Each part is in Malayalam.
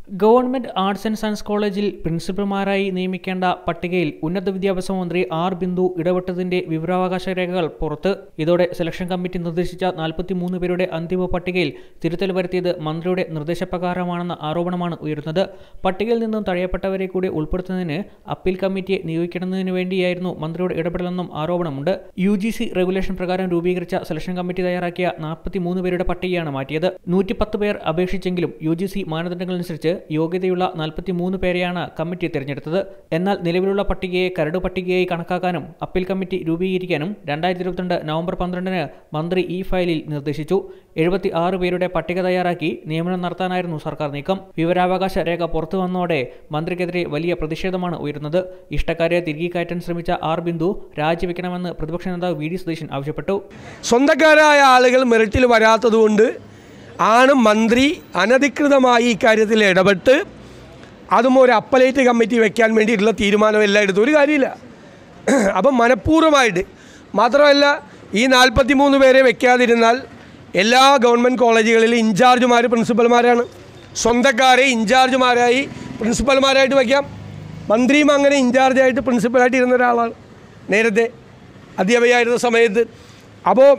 ഗവൺമെന്റ് ആർട്സ് ആൻഡ് സയൻസ് കോളേജിൽ പ്രിൻസിപ്പൽമാരായി നിയമിക്കേണ്ട പട്ടികയിൽ ഉന്നത വിദ്യാഭ്യാസ മന്ത്രി ആർ ബിന്ദു ഇടപെട്ടതിന്റെ വിവരാവകാശ രേഖകൾ പുറത്ത് ഇതോടെ സെലക്ഷൻ കമ്മിറ്റി നിർദ്ദേശിച്ച നാൽപ്പത്തിമൂന്ന് പേരുടെ അന്തിമ പട്ടികയിൽ തിരുത്തൽ വരുത്തിയത് മന്ത്രിയുടെ നിർദ്ദേശപ്രകാരമാണെന്ന ആരോപണമാണ് ഉയരുന്നത് പട്ടികയിൽ നിന്നും തഴയപ്പെട്ടവരെ കൂടി ഉൾപ്പെടുത്തുന്നതിന് അപ്പീൽ കമ്മിറ്റിയെ നിയോഗിക്കുന്നതിനു വേണ്ടിയായിരുന്നു മന്ത്രിയുടെ ഇടപെടലെന്നും ആരോപണമുണ്ട് യു ജി സി റെഗുലേഷൻ പ്രകാരം രൂപീകരിച്ച സെലക്ഷൻ കമ്മിറ്റി തയ്യാറാക്കിയ നാൽപ്പത്തിമൂന്ന് പേരുടെ പട്ടികയാണ് മാറ്റിയത് നൂറ്റിപ്പത്ത് പേർ അപേക്ഷിച്ചെങ്കിലും യു ജി സി മാനദണ്ഡങ്ങളനുസരിച്ച് യോഗ്യതയുള്ള നാൽപ്പത്തിമൂന്ന് പേരെയാണ് കമ്മിറ്റി തിരഞ്ഞെടുത്തത് എന്നാൽ നിലവിലുള്ള പട്ടികയെ കരട് പട്ടികയായി കണക്കാക്കാനും അപ്പീൽ കമ്മിറ്റി രൂപീകരിക്കാനും രണ്ടായിരത്തി ഇരുപത്തിരണ്ട് നവംബർ പന്ത്രണ്ടിന് മന്ത്രി ഈ ഫയലിൽ നിർദ്ദേശിച്ചു എഴുപത്തി ആറ് പേരുടെ പട്ടിക തയ്യാറാക്കി നിയമനം നടത്താനായിരുന്നു സർക്കാർ നീക്കം വിവരാവകാശ രേഖ പുറത്തു വന്നതോടെ മന്ത്രിക്കെതിരെ വലിയ പ്രതിഷേധമാണ് ഉയരുന്നത് ഇഷ്ടക്കാരെ തിരികെ കയറ്റാൻ ശ്രമിച്ച ആർ ബിന്ദു രാജിവെക്കണമെന്ന് പ്രതിപക്ഷ നേതാവ് വി ഡി സതീശൻ ആവശ്യപ്പെട്ടു സ്വന്തക്കാരായ ആളുകൾ മെറിറ്റിൽ വരാത്തതുകൊണ്ട് ആണ് മന്ത്രി അനധികൃതമായി ഇക്കാര്യത്തിൽ ഇടപെട്ട് അതും ഒരു അപ്പലേറ്റ് കമ്മിറ്റി വെക്കാൻ വേണ്ടിയിട്ടുള്ള തീരുമാനം എല്ലാം എടുത്തു ഒരു കാര്യമില്ല അപ്പം മനഃപൂർവ്വമായിട്ട് മാത്രമല്ല ഈ നാൽപ്പത്തി മൂന്ന് പേരെ വെക്കാതിരുന്നാൽ എല്ലാ ഗവൺമെൻറ് കോളേജുകളിലും ഇൻചാർജുമാർ പ്രിൻസിപ്പൽമാരാണ് സ്വന്തക്കാരെ ഇൻചാർജുമാരായി പ്രിൻസിപ്പൽമാരായിട്ട് വയ്ക്കാം മന്ത്രിയും അങ്ങനെ ഇൻചാർജായിട്ട് പ്രിൻസിപ്പലായിട്ട് ഇരുന്ന ഒരാളാണ് നേരത്തെ അധ്യാപകയായിരുന്ന സമയത്ത് അപ്പോൾ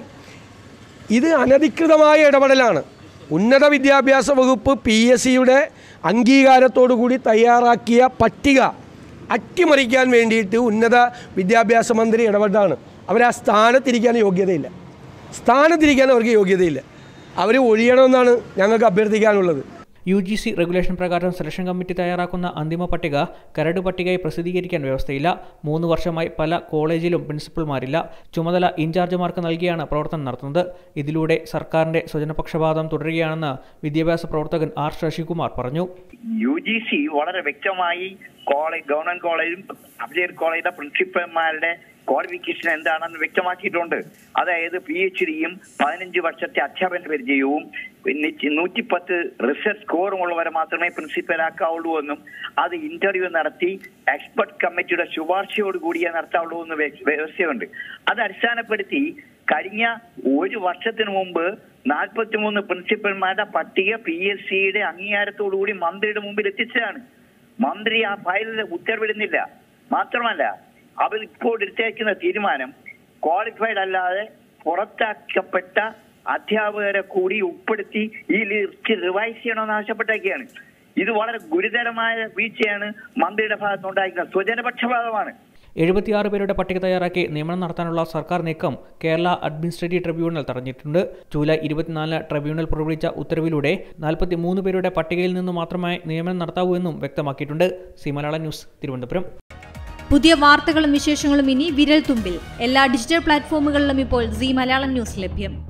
ഇത് അനധികൃതമായ ഇടപെടലാണ് ഉന്നത വിദ്യാഭ്യാസ വകുപ്പ് പി എസ് സിയുടെ അംഗീകാരത്തോടുകൂടി തയ്യാറാക്കിയ പട്ടിക അട്ടിമറിക്കാൻ വേണ്ടിയിട്ട് ഉന്നത വിദ്യാഭ്യാസ മന്ത്രി ഇടപെട്ടാണ് അവർ ആ സ്ഥാനത്തിരിക്കാൻ യോഗ്യതയില്ല സ്ഥാനത്തിരിക്കാൻ അവർക്ക് യോഗ്യതയില്ല അവർ ഒഴിയണമെന്നാണ് ഞങ്ങൾക്ക് അഭ്യർത്ഥിക്കാനുള്ളത് യു ജി സി റെഗുലേഷൻ പ്രകാരം സെലക്ഷൻ കമ്മിറ്റി തയ്യാറാക്കുന്ന അന്തിമ പട്ടിക കരട് പട്ടികയായി പ്രസിദ്ധീകരിക്കാൻ വ്യവസ്ഥയില്ല മൂന്ന് വർഷമായി പല കോളേജിലും പ്രിൻസിപ്പൽമാരില്ല ചുമതല ഇൻചാർജുമാർക്ക് നൽകിയാണ് പ്രവർത്തനം നടത്തുന്നത് ഇതിലൂടെ സർക്കാരിന്റെ സ്വജനപക്ഷപാതം തുടരുകയാണെന്ന് വിദ്യാഭ്യാസ പ്രവർത്തകൻ ആർ ശശികുമാർ പറഞ്ഞു യു ജി സി വളരെ വ്യക്തമായി കോളേജ് ഗവൺമെന്റ് കോളേജും അബ്ജയർ കോളേജിലെ പ്രിൻസിപ്പൽമാരുടെ ക്വാളിഫിക്കേഷൻ എന്താണെന്ന് വ്യക്തമാക്കിയിട്ടുണ്ട് അതായത് പി എച്ച് ഡിയും പതിനഞ്ച് വർഷത്തെ അധ്യാപന പരിചയവും പിന്നെ നൂറ്റിപ്പത്ത് റിസർച്ച് സ്കോറും ഉള്ളവരെ മാത്രമേ പ്രിൻസിപ്പലാക്കാവുള്ളൂ എന്നും അത് ഇന്റർവ്യൂ നടത്തി എക്സ്പെർട്ട് കമ്മിറ്റിയുടെ ശുപാർശയോട് കൂടിയേ നടത്താവുള്ളൂ എന്ന് വ്യ- വ്യവസ്ഥയുണ്ട് അത് അടിസ്ഥാനപ്പെടുത്തി കഴിഞ്ഞ ഒരു വർഷത്തിന് മുമ്പ് നാൽപ്പത്തിമൂന്ന് പ്രിൻസിപ്പൽമാരുടെ പട്ടിക പി എസ് സിയുടെ അംഗീകാരത്തോടുകൂടി മന്ത്രിയുടെ മുമ്പിൽ എത്തിച്ചതാണ് മന്ത്രി ആ ഫയലിൽ ഉത്തരവിടുന്നില്ല മാത്രമല്ല അവർ ഇപ്പോൾ എടുത്തേക്കുന്ന തീരുമാനം ക്വാളിഫൈഡ് അല്ലാതെ പുറത്താക്കപ്പെട്ട അധ്യാപകരെ കൂടി ഉൾപ്പെടുത്തി ഈ ലിസ്റ്റ് റിവൈസ് ചെയ്യണമെന്ന് ആവശ്യപ്പെട്ടേക്കാണ് ഇത് വളരെ ഗുരുതരമായ വീഴ്ചയാണ് മന്ത്രിയുടെ ഭാഗത്തുനിന്നുണ്ടായിരിക്കുന്നത് സ്വജനപക്ഷപാതമാണ് എഴുപത്തിയാറ് പേരുടെ പട്ടിക തയ്യാറാക്കി നിയമനം നടത്താനുള്ള സർക്കാർ നീക്കം കേരള അഡ്മിനിസ്ട്രേറ്റീവ് ട്രിബ്യൂണൽ തടഞ്ഞിട്ടുണ്ട് ജൂലൈ ഇരുപത്തിനാലിന് ട്രിബ്യൂണൽ പുറപ്പെടുവിച്ച ഉത്തരവിലൂടെ നാൽപ്പത്തിമൂന്ന് പേരുടെ പട്ടികയിൽ നിന്നു മാത്രമേ നിയമനം നടത്താവൂ എന്നും വ്യക്തമാക്കിയിട്ടുണ്ട് സി മലയാളം ന്യൂസ് തിരുവനന്തപുരം പുതിയ വാർത്തകളും വിശേഷങ്ങളും ഇനി വിരൽ തുമ്പിൽ എല്ലാ ഡിജിറ്റൽ പ്ലാറ്റ്ഫോമുകളിലും ഇപ്പോൾ സി മലയാളം ന്യൂസ് ലഭ്യം